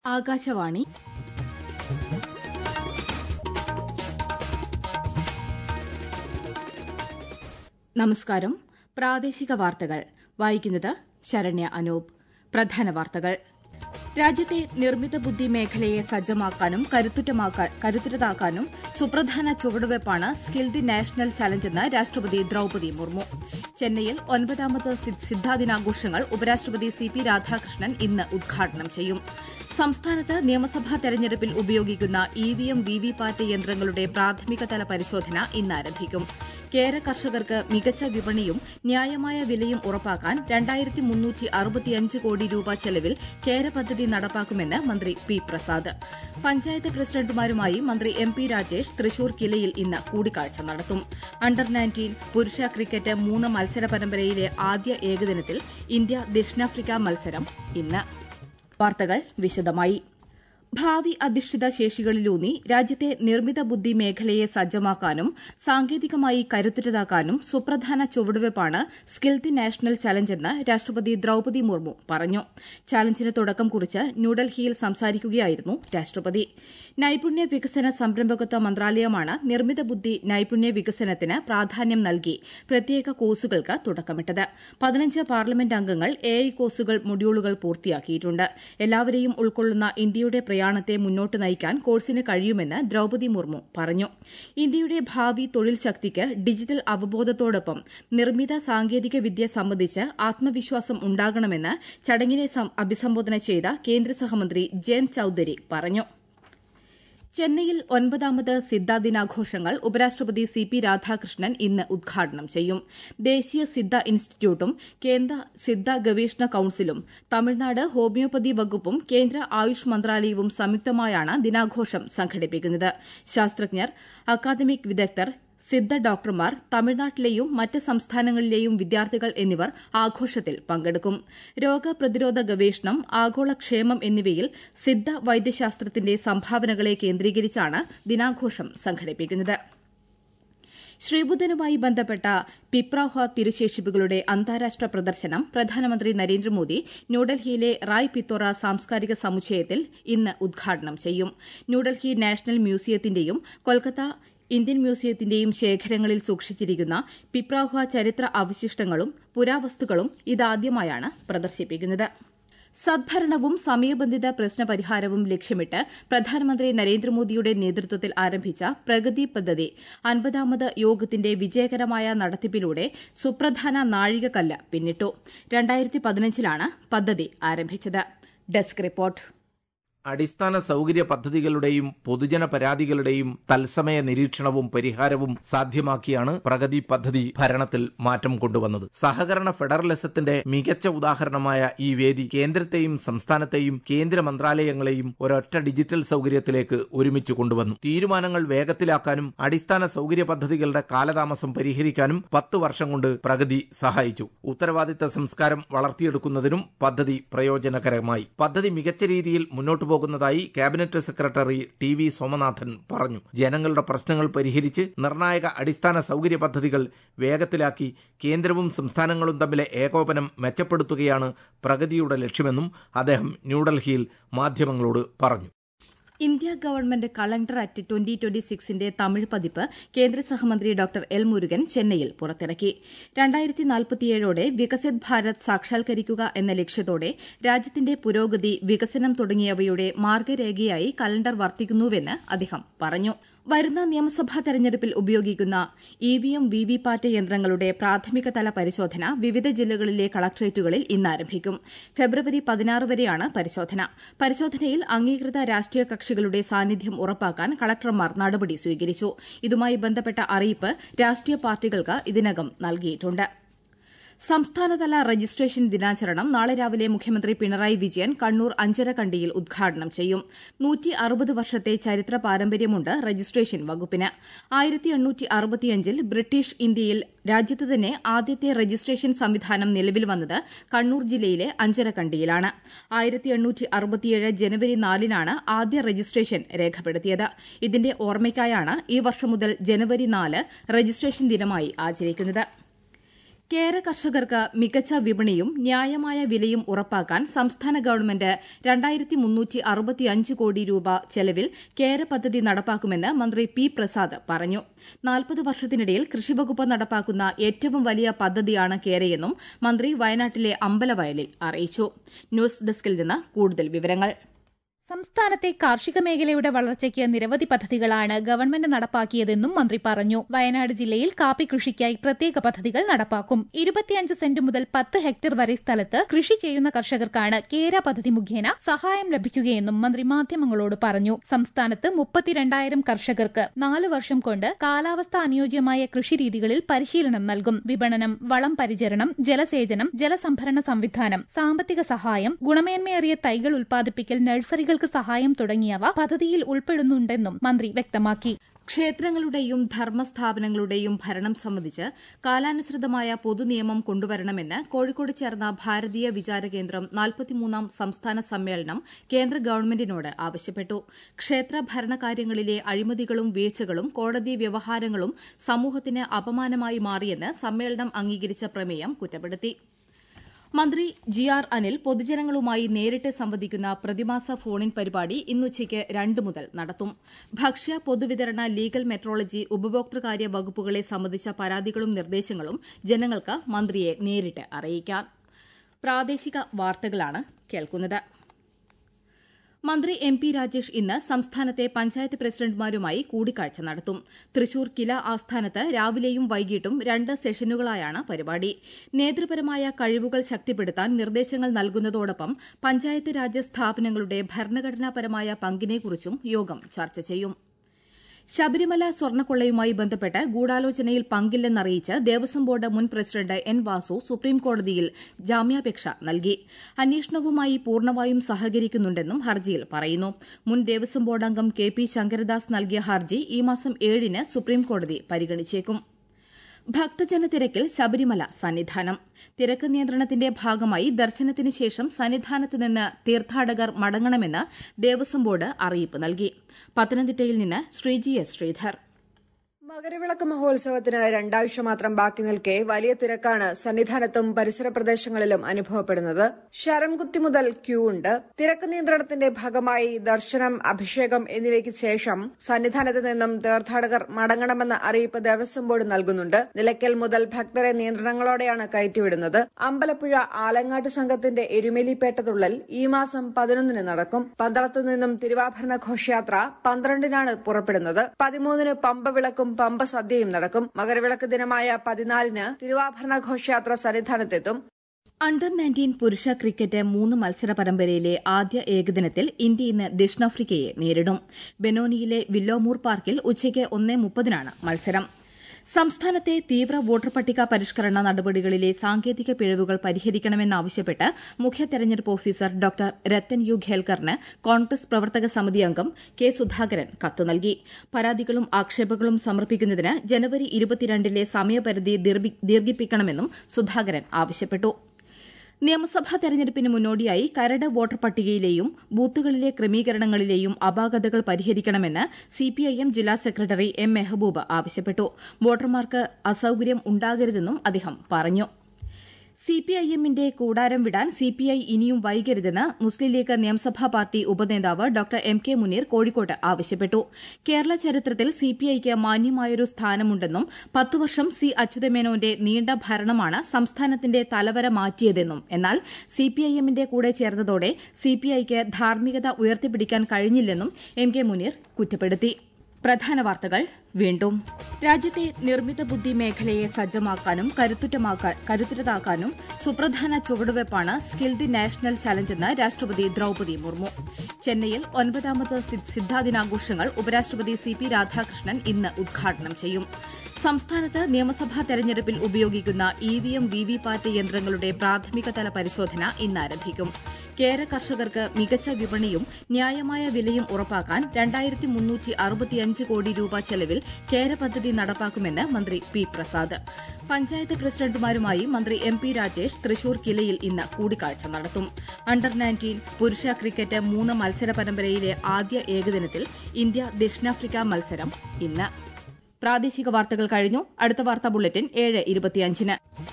ആകാശവാണി നമസ്കാരം പ്രാദേശിക വാർത്തകൾ വായിക്കുന്നത് ശരണ്യ അനൂപ് പ്രധാന വാർത്തകൾ രാജ്യത്തെ നിർമ്മിത ബുദ്ധി മേഖലയെ സജ്ജമാക്കാനും കരുത്തുറ്റതാക്കാനും സുപ്രധാന ചുവടുവയ്പ്പാണ് സ്കിൽ ദി നാഷണൽ ചലഞ്ചെന്ന് രാഷ്ട്രപതി ദ്രൌപതി മുർമു ചെന്നൈയിൽ ഒൻപതാമത് സിദ്ധാദിനാഘോഷങ്ങൾ ഉപരാഷ്ട്രപതി സി പി രാധാകൃഷ്ണൻ ഇന്ന് ഉദ്ഘാടനം ചെയ്യും സംസ്ഥാനത്ത് നിയമസഭാ തെരഞ്ഞെടുപ്പിൽ ഉപയോഗിക്കുന്ന E V M V V PAT യന്ത്രങ്ങളുടെ പ്രാഥമികതല പരിശോധന ഇന്ന് ആരംഭിക്കും കേര കർഷകർക്ക് മികച്ച വിപണിയും ന്യായമായ വിലയും ഉറപ്പാക്കാൻ രണ്ടായിരത്തി മുന്നൂറ്റി അറുപത്തിയഞ്ച് കോടി രൂപ ചെലവിൽ കേര പദ്ധതി നടപ്പാക്കുമെന്ന് മന്ത്രി പി പ്രസാദ് പഞ്ചായത്ത് പ്രസിഡന്റുമാരുമായി മന്ത്രി എം പി രാജേഷ് തൃശൂർ കിലയിൽ ഇന്ന് കൂടിക്കാഴ്ച നടത്തും അണ്ടർ നയൻറ്റീൻ പുരുഷ ക്രിക്കറ്റ് മൂന്ന് മത്സര പരമ്പരയിലെ ആദ്യ ഏകദിനത്തിൽ ഇന്ത്യ ദക്ഷിണാഫ്രിക്ക മത്സരം ഇന്ന് വാർത്തകൾ വിശദമായി ഭാവി അധിഷ്ഠിത ശേഷികളിലൂന്നി രാജ്യത്തെ നിർമ്മിത ബുദ്ധി മേഖലയെ സജ്ജമാക്കാനും സാങ്കേതികമായി കരുത്തുറ്റതാക്കാനും സുപ്രധാന ചുവടുവയ്പ്പാണ് സ്കിൽ ദി നാഷണൽ ചലഞ്ചെന്ന് രാഷ്ട്രപതി ദ്രൌപതി മുർമു പറഞ്ഞു ചലഞ്ചിന് തുടക്കം കുറിച്ച് ന്യൂഡൽഹിയിൽ സംസാരിക്കുകയായിരുന്നു രാഷ്ട്രപതി നൈപുണ്യ വികസന സംരംഭകത്വ മന്ത്രാലയമാണ് നിർമ്മിത ബുദ്ധി നൈപുണ്യ വികസനത്തിന് പ്രാധാന്യം നൽകി പ്രത്യേക കോഴ്സുകൾക്ക് തുടക്കമിട്ടത് പതിനഞ്ച് പാർലമെന്റ് അംഗങ്ങൾ എഐ കോഴ്സുകൾ മൊഡ്യൂളുകൾ പൂർത്തിയാക്കിയിട്ടുണ്ട് എല്ലാവരെയും ഉൾക്കൊള്ളുന്ന ഇന്ത്യയുടെ പ്രയാണത്തെ മുന്നോട്ട് നയിക്കാൻ കോഴ്സിന് കഴിയുമെന്ന് ദ്രൌപതി മുർമു പറഞ്ഞു ഇന്ത്യയുടെ ഭാവി തൊഴിൽ ശക്തിക്ക് ഡിജിറ്റൽ അവബോധത്തോടൊപ്പം നിർമ്മിത സാങ്കേതിക വിദ്യ സംബന്ധിച്ച് ആത്മവിശ്വാസം ഉണ്ടാകണമെന്ന് ചടങ്ങിനെ അഭിസംബോധന ചെയ്ത കേന്ദ്ര സഹമന്ത്രി ജയന്ത് ചൌധരി പറഞ്ഞു ചെന്നൈയിൽ ഒൻപതാമത് സിദ്ധ ദിനാഘോഷങ്ങൾ ഉപരാഷ്ട്രപതി സി പി രാധാകൃഷ്ണൻ ഇന്ന് ഉദ്ഘാടനം ചെയ്യും ദേശീയ സിദ്ധ ഇൻസ്റ്റിറ്റ്യൂട്ടും കേന്ദ്ര സിദ്ധ ഗവേഷണ കൌൺസിലും തമിഴ്നാട് ഹോമിയോപ്പതി വകുപ്പും കേന്ദ്ര ആയുഷ് മന്ത്രാലയവും സംയുക്തമായാണ് ദിനാഘോഷം സംഘടിപ്പിക്കുന്നത് ശാസ്ത്രജ്ഞർ അക്കാദമിക് വിദഗ്ധർ സിദ്ധ ഡോക്ടർമാർ തമിഴ്നാട്ടിലെയും മറ്റ് സംസ്ഥാനങ്ങളിലെയും വിദ്യാർത്ഥികൾ എന്നിവർ ആഘോഷത്തിൽ പങ്കെടുക്കും രോഗപ്രതിരോധ ഗവേഷണം ആഗോളക്ഷേമം എന്നിവയിൽ സിദ്ധ വൈദ്യശാസ്ത്രത്തിന്റെ സംഭാവനകളെ കേന്ദ്രീകരിച്ചാണ് ദിനാഘോഷം സംഘടിപ്പിക്കുന്നത് ശ്രീബുദ്ധനുമായി ബന്ധപ്പെട്ട പിപ്രാഹ തിരുശേഷിപ്പുകളുടെ അന്താരാഷ്ട്ര പ്രദർശനം പ്രധാനമന്ത്രി നരേന്ദ്രമോദി ന്യൂഡൽഹിയിലെ റായ് പിത്തോറ സാംസ്കാരിക സമുച്ചയത്തിൽ ഇന്ന് ഉദ്ഘാടനം ചെയ്യും ന്യൂഡൽഹി നാഷണൽ മ്യൂസിയത്തിന്റെയും കൊൽക്കത്ത ഇന്ത്യൻ മ്യൂസിയത്തിന്റെയും ശേഖരങ്ങളിൽ സൂക്ഷിച്ചിരിക്കുന്ന പിപ്രാഹ ചരിത്ര അവശിഷ്ടങ്ങളും പുരാവസ്തുക്കളും ഇതാദ്യമായാണ് പ്രദർശിപ്പിക്കുന്നത് സദ്ഭരണവും സമയബന്ധിത പ്രശ്നപരിഹാരവും ലക്ഷ്യമിട്ട് പ്രധാനമന്ത്രി നരേന്ദ്രമോദിയുടെ നേതൃത്വത്തിൽ ആരംഭിച്ച പ്രഗതി പദ്ധതി അൻപതാമത് യോഗത്തിന്റെ വിജയകരമായ നടത്തിപ്പിലൂടെ സുപ്രധാന നാഴികക്കല്ല് പിന്നിട്ടു രണ്ടായിരത്തി പതിനഞ്ചിലാണ് പദ്ധതി ആരംഭിച്ചത് ഡെസ്ക് റിപ്പോർട്ട് അടിസ്ഥാന സൌകര്യ പദ്ധതികളുടെയും പൊതുജന പരാതികളുടെയും തത്സമയ നിരീക്ഷണവും പരിഹാരവും സാധ്യമാക്കിയാണ് പ്രഗതി പദ്ധതി ഭരണത്തിൽ മാറ്റം കൊണ്ടുവന്നത് സഹകരണ ഫെഡറലിസത്തിന്റെ മികച്ച ഉദാഹരണമായ ഈ വേദി കേന്ദ്രത്തെയും സംസ്ഥാനത്തെയും കേന്ദ്ര മന്ത്രാലയങ്ങളെയും ഒരൊറ്റ ഡിജിറ്റൽ സൌകര്യത്തിലേക്ക് ഒരുമിച്ച് കൊണ്ടുവന്നു തീരുമാനങ്ങൾ വേഗത്തിലാക്കാനും അടിസ്ഥാന സൌകര്യ പദ്ധതികളുടെ കാലതാമസം പരിഹരിക്കാനും പത്ത് വർഷം കൊണ്ട് പ്രഗതി സഹായിച്ചു ഉത്തരവാദിത്ത സംസ്കാരം വളർത്തിയെടുക്കുന്നതിനും പദ്ധതി പ്രയോജനകരമായി പദ്ധതി മികച്ച രീതിയിൽ മുന്നോട്ട് പോകുന്നതായി cabinet secretary T V Somanathan പറഞ്ഞു ജനങ്ങളുടെ പ്രശ്നങ്ങൾ പരിഹരിച്ച് നിർണായക അടിസ്ഥാന സൌകര്യ പദ്ധതികൾ വേഗത്തിലാക്കി കേന്ദ്രവും സംസ്ഥാനങ്ങളും തമ്മിലെ ഏകോപനം മെച്ചപ്പെടുത്തുകയാണ് പ്രഗതിയുടെ ലക്ഷ്യമെന്നും അദ്ദേഹം ന്യൂഡൽഹിയിൽ മാധ്യമങ്ങളോട് പറഞ്ഞു India government calendar at twenty twenty സിക്സിന്റെ തമിഴ് പതിപ്പ് കേന്ദ്ര സഹമന്ത്രി ഡോക്ടർ എൽ മുരുകൻ ചെന്നൈയിൽ പുറത്തിറക്കി രണ്ടായിരത്തി നാൽപ്പത്തിയേഴോടെ വികസിത് ഭാരത് സാക്ഷാത്കരിക്കുക എന്ന ലക്ഷ്യത്തോടെ രാജ്യത്തിന്റെ പുരോഗതി വികസനം തുടങ്ങിയവയുടെ മാർഗരേഖയായി കലണ്ടർ വർത്തിക്കുന്നുവെന്ന് അദ്ദേഹം പറഞ്ഞു വരുന്ന നിയമസഭാ തെരഞ്ഞെടുപ്പിൽ ഉപയോഗിക്കുന്ന E V M V V PAT യന്ത്രങ്ങളുടെ പ്രാഥമിക തല പരിശോധന വിവിധ ജില്ലകളിലെ കളക്ട്രേറ്റുകളിൽ ഇന്ന് ആരംഭിക്കും ഫെബ്രുവരി പതിനാറ് വരെയാണ് പരിശോധന പരിശോധനയിൽ അംഗീകൃത രാഷ്ട്രീയ കക്ഷികളുടെ സാന്നിധ്യം ഉറപ്പാക്കാൻ കളക്ടർമാർ നടപടി സ്വീകരിച്ചു ഇതുമായി ബന്ധപ്പെട്ട അറിയിപ്പ് രാഷ്ട്രീയ പാർട്ടികൾക്ക് ഇതിനകം നൽകിയിട്ടുണ്ട് സംസ്ഥാനതല രജിസ്ട്രേഷൻ ദിനാചരണം നാളെ രാവിലെ മുഖ്യമന്ത്രി പിണറായി വിജയൻ കണ്ണൂർ അഞ്ചരക്കണ്ടിയിൽ ഉദ്ഘാടനം ചെയ്യും നൂറ്റി അറുപത് വർഷത്തെ ചരിത്ര പാരമ്പര്യമുണ്ട് രജിസ്ട്രേഷൻ വകുപ്പിന് ആയിരത്തി എണ്ണൂറ്റി അറുപത്തിയഞ്ചിൽ ബ്രിട്ടീഷ് ഇന്ത്യയിൽ രാജ്യത്ത് തന്നെ ആദ്യത്തെ രജിസ്ട്രേഷൻ സംവിധാനം നിലവിൽ വന്നത് കണ്ണൂർ ജില്ലയിലെ അഞ്ചരക്കണ്ടിയിലാണ് ആയിരത്തി എണ്ണൂറ്റി അറുപത്തിയേഴ് ജനുവരി നാലിനാണ് ആദ്യ രജിസ്ട്രേഷൻ രേഖപ്പെടുത്തിയത് ഇതിന്റെ ഓർമ്മയ്ക്കായാണ് ഈ വർഷം മുതൽ ജനുവരി നാല് രജിസ്ട്രേഷൻ ദിനമായി ആചരിക്കുന്നത് കേര കർഷകർക്ക് മികച്ച വിപണിയും ന്യായമായ വിലയും ഉറപ്പാക്കാൻ സംസ്ഥാന ഗവൺമെന്റ് രണ്ടായിരത്തി മുന്നൂറ്റി അറുപത്തിയഞ്ച് കോടി രൂപ ചെലവിൽ കേര പദ്ധതി നടപ്പാക്കുമെന്ന് മന്ത്രി പി പ്രസാദ് പറഞ്ഞു നാൽപ്പത് വർഷത്തിനിടയിൽ കൃഷിവകുപ്പ് നടപ്പാക്കുന്ന ഏറ്റവും വലിയ പദ്ധതിയാണ് കേരയെന്നും മന്ത്രി വയനാട്ടിലെ അമ്പലവയലിൽ അറിയിച്ചു ന്യൂസ് ഡെസ്കിൽ നിന്ന് കൂടുതൽ വിവരങ്ങൾ സംസ്ഥാനത്തെ കാർഷിക മേഖലയുടെ വളർച്ചയ്ക്ക് നിരവധി പദ്ധതികളാണ് ഗവൺമെന്റ് നടപ്പാക്കിയതെന്നും മന്ത്രി പറഞ്ഞു വയനാട് ജില്ലയിൽ കാപ്പി കൃഷിക്കായി പ്രത്യേക പദ്ധതികൾ നടപ്പാക്കും ഇരുപത്തിയഞ്ച് സെന്റ് മുതൽ പത്ത് ഹെക്ടർ വരെ സ്ഥലത്ത് കൃഷി ചെയ്യുന്ന കർഷകർക്കാണ് കേര പദ്ധതി മുഖേന സഹായം ലഭിക്കുകയെന്നും മന്ത്രി മാധ്യമങ്ങളോട് പറഞ്ഞു സംസ്ഥാനത്ത് മുപ്പത്തിരണ്ടായിരം കർഷകർക്ക് നാലു വർഷം കൊണ്ട് കാലാവസ്ഥ അനുയോജ്യമായ കൃഷിരീതികളിൽ പരിശീലനം നൽകും വിപണനം വളം പരിചരണം ജലസേചനം ജലസംഭരണ സംവിധാനം സാമ്പത്തിക സഹായം ഗുണമേന്മയേറിയ തൈകൾ ഉൽപ്പാദിപ്പിക്കൽ നഴ്സറികൾക്ക് സഹായം തുടങ്ങിയവ പദ്ധതിയിൽ ഉൾപ്പെടുന്നുണ്ടെന്നും മന്ത്രി വ്യക്തമാക്കി ക്ഷേത്രങ്ങളുടെയും ധർമ്മസ്ഥാപനങ്ങളുടെയും ഭരണം സംബന്ധിച്ച് കാലാനുസൃതമായ പൊതുനിയമം കൊണ്ടുവരണമെന്ന് കോഴിക്കോട് ചേർന്ന ഭാരതീയ വിചാര കേന്ദ്രം നാൽപ്പത്തിമൂന്നാം സംസ്ഥാന സമ്മേളനം കേന്ദ്ര ഗവൺമെന്റിനോട് ആവശ്യപ്പെട്ടു ക്ഷേത്ര ഭരണകാര്യങ്ങളിലെ അഴിമതികളും വീഴ്ചകളും കോടതി വ്യവഹാരങ്ങളും സമൂഹത്തിന് അപമാനമായി മാറിയെന്ന് സമ്മേളനം അംഗീകരിച്ച പ്രമേയം കുറ്റപ്പെടുത്തി മന്ത്രി ജി ആർ അനിൽ പൊതുജനങ്ങളുമായി നേരിട്ട് സംവദിക്കുന്ന പ്രതിമാസ ഫോണിൻ പരിപാടി ഇന്നുച്ചയ്ക്ക് രണ്ട് മുതൽ നടത്തും ഭക്ഷ്യ പൊതുവിതരണ ലീഗൽ മെട്രോളജി ഉപഭോക്തൃകാര്യ വകുപ്പുകളെ സംബന്ധിച്ച പരാതികളും നിർദ്ദേശങ്ങളും ജനങ്ങൾക്ക് മന്ത്രിയെ നേരിട്ട് അറിയിക്കാം പ്രാദേശിക വാർത്തകളാണ് കേൾക്കുന്നത് മന്ത്രി എം പി രാജേഷ് ഇന്ന് സംസ്ഥാനത്തെ പഞ്ചായത്ത് പ്രസിഡന്റുമാരുമായി കൂടിക്കാഴ്ച നടത്തും തൃശൂർ കില ആസ്ഥാനത്ത് രാവിലെയും വൈകിട്ടും രണ്ട് സെഷനുകളായാണ് പരിപാടി നേതൃപരമായ കഴിവുകൾ ശക്തിപ്പെടുത്താൻ നിർദ്ദേശങ്ങൾ നൽകുന്നതോടൊപ്പം പഞ്ചായത്ത് രാജ് സ്ഥാപനങ്ങളുടെ ഭരണഘടനാപരമായ പങ്കിനെക്കുറിച്ചും യോഗം ചർച്ച ചെയ്യും ശബരിമല സ്വർണ്ണക്കൊള്ളയുമായി ബന്ധപ്പെട്ട് ഗൂഢാലോചനയിൽ പങ്കില്ലെന്നറിയിച്ച് ദേവസ്വം ബോർഡ് മുൻ പ്രസിഡന്റ് എൻ വാസു സുപ്രീംകോടതിയിൽ ജാമ്യാപേക്ഷ നൽകി അന്വേഷണവുമായി പൂർണ്ണമായും സഹകരിക്കുന്നുണ്ടെന്നും ഹർജിയിൽ പറയുന്നു മുൻ ദേവസ്വം ബോർഡ് അംഗം കെ പി ശങ്കരദാസ് നൽകിയ ഹർജി ഈ മാസം ഏഴിന് സുപ്രീംകോടതി പരിഗണിച്ചേക്കും ഭക്തജന തിരക്കിൽ ശബരിമല സന്നിധാനം തിരക്ക് നിയന്ത്രണത്തിന്റെ ഭാഗമായി ദർശനത്തിന് ശേഷം സന്നിധാനത്ത് നിന്ന് തീർത്ഥാടകർ മടങ്ങണമെന്ന് ദേവസ്വം ബോർഡ് അറിയിപ്പ് നൽകി പത്തനംതിട്ടയിൽ നിന്ന് ശ്രീജി എസ് ശ്രീധർ മകരവിളക്ക് മഹോത്സവത്തിന് രണ്ടാഴ്ച മാത്രം ബാക്കി നിൽക്കെ വലിയ തിരക്കാണ് സന്നിധാനത്തും പരിസര പ്രദേശങ്ങളിലും അനുഭവപ്പെടുന്നത് ശരംകുത്തി മുതൽ ക്യൂ ഉണ്ട് തിരക്ക് നിയന്ത്രണത്തിന്റെ ഭാഗമായി ദർശനം അഭിഷേകം എന്നിവയ്ക്ക് ശേഷം സന്നിധാനത്ത് നിന്നും തീർത്ഥാടകർ മടങ്ങണമെന്ന അറിയിപ്പ് ദേവസ്വം ബോർഡ് നൽകുന്നുണ്ട് നിലയ്ക്കൽ മുതൽ ഭക്തരെ നിയന്ത്രണങ്ങളോടെയാണ് കയറ്റിവിടുന്നത് അമ്പലപ്പുഴ ആലങ്ങാട്ട് സംഘത്തിന്റെ എരുമേലിപ്പേട്ട തുള്ളൽ ഈ മാസം പതിനൊന്നിന് നടക്കും പന്തളത്തു നിന്നും തിരുവാഭരണ ഘോഷയാത്ര പന്ത്രണ്ടിനാണ് പുറപ്പെടുന്നത് പതിമൂന്നിന് പമ്പ വിളക്കും പമ്പ സദ്യയും നടക്കും മകരവിളക്ക് ദിനമായ പതിനാലിന് തിരുവാഭരണ ഘോഷയാത്ര സന്നിധാനത്തെത്തും അണ്ടർ നയൻറ്റീൻ പുരുഷ ക്രിക്കറ്റ് മൂന്ന് മത്സര പരമ്പരയിലെ ആദ്യ ഏകദിനത്തിൽ ഇന്ത്യ ഇന്ന് ദക്ഷിണാഫ്രിക്കയെ നേരിടും ബെനോനിയിലെ വില്ലോമൂർ പാർക്കിൽ ഉച്ചയ്ക്ക് ഒന്നേ മുപ്പതിനാണ് മത്സരം സംസ്ഥാനത്തെ തീവ്ര വോട്ടർ പട്ടിക പരിഷ്കരണ നടപടികളിലെ സാങ്കേതിക പിഴവുകൾ പരിഹരിക്കണമെന്നാവശ്യപ്പെട്ട് മുഖ്യ തെരഞ്ഞെടുപ്പ് ഓഫീസർ ഡോക്ടർ രത്തൻ യു ഖേൽക്കറിന് കോൺഗ്രസ് പ്രവർത്തക സമിതി അംഗം കെ സുധാകരൻ കത്ത് നൽകി പരാതികളും ആക്ഷേപങ്ങളും സമർപ്പിക്കുന്നതിന് ജനുവരി ഇരുപത്തിരണ്ടിലെ സമയപരിധി ദീർഘിപ്പിക്കണമെന്നും സുധാകരൻ ആവശ്യപ്പെട്ടു നിയമസഭാ തെരഞ്ഞെടുപ്പിന് മുന്നോടിയായി കരട് വോട്ടർ പട്ടികയിലെയും ബൂത്തുകളിലെ ക്രമീകരണങ്ങളിലെയും അപാകതകൾ പരിഹരിക്കണമെന്ന് സിപിഐഎം ജില്ലാ സെക്രട്ടറി എം മെഹബൂബ് ആവശ്യപ്പെട്ടു വോട്ടർമാർക്ക് അസൌകര്യം ഉണ്ടാകരുതെന്നും അദ്ദേഹം പറഞ്ഞു സിപിഐഎമ്മിന്റെ കൂടാരം വിടാൻ സിപിഐ ഇനിയും വൈകരുതെന്ന് മുസ്ലിം ലീഗ് നിയമസഭാ പാർട്ടി ഉപനേതാവ് ഡോക്ടർ എം കെ മുനീർ കോഴിക്കോട്ട് ആവശ്യപ്പെട്ടു കേരള ചരിത്രത്തിൽ സിപിഐക്ക് മാന്യമായൊരു സ്ഥാനമുണ്ടെന്നും പത്തു വർഷം സി അച്യുതമേനോന്റെ നീണ്ട ഭരണമാണ് സംസ്ഥാനത്തിന്റെ തലവര മാറ്റിയതെന്നും എന്നാൽ സിപിഐഎമ്മിന്റെ കൂടെ ചേർന്നതോടെ സിപിഐക്ക് ധാർമ്മികത ഉയർത്തിപ്പിടിക്കാൻ കഴിഞ്ഞില്ലെന്നും എം കെ മുനീർ കുറ്റപ്പെടുത്തി പ്രധാന വാർത്തകൾ വീണ്ടും രാജ്യത്തെ നിർമ്മിത ബുദ്ധി മേഖലയെ സജ്ജമാക്കാനും കരുത്തുറ്റതാക്കാനും സുപ്രധാന ചുവടുവയ്പ്പാണ് സ്കിൽ ദി നാഷണൽ ചലഞ്ചെന്ന് രാഷ്ട്രപതി ദ്രൌപതി മുർമു ചെന്നൈയിൽ ഒൻപതാമത് സിദ്ധാദിനാഘോഷങ്ങൾ ഉപരാഷ്ട്രപതി സി പി രാധാകൃഷ്ണൻ ഇന്ന് ഉദ്ഘാടനം ചെയ്യും സംസ്ഥാനത്ത് നിയമസഭാ തെരഞ്ഞെടുപ്പിൽ ഉപയോഗിക്കുന്ന E V M V V PAT യന്ത്രങ്ങളുടെ പ്രാഥമിക തല പരിശോധന ഇന്ന് ആരംഭിക്കും കേര കർഷകർക്ക് മികച്ച വിപണിയും ന്യായമായ വിലയും ഉറപ്പാക്കാൻ രണ്ടായിരത്തി മുന്നൂറ്റി അറുപത്തിയഞ്ച് കോടി രൂപ ചെലവിൽ കേര പദ്ധതി നടപ്പാക്കുമെന്ന് മന്ത്രി പി പ്രസാദ് പഞ്ചായത്ത് പ്രസിഡന്റുമാരുമായി മന്ത്രി എം പി രാജേഷ് തൃശൂർ കിലയിൽ ഇന്ന് കൂടിക്കാഴ്ച നടത്തും അണ്ടർ നയൻറ്റീൻ പുരുഷ ക്രിക്കറ്റ് മൂന്ന് മത്സര പരമ്പരയിലെ ആദ്യ ഏകദിനത്തിൽ ഇന്ത്യ ദക്ഷിണാഫ്രിക്ക മത്സരം ഇന്ന് പ്രാദേശിക വാർത്തകൾ കഴിഞ്ഞു അടുത്ത വാർത്താ ബുള്ളറ്റിൻ ഏഴ് ഇരുപത്തിയഞ്ചിന്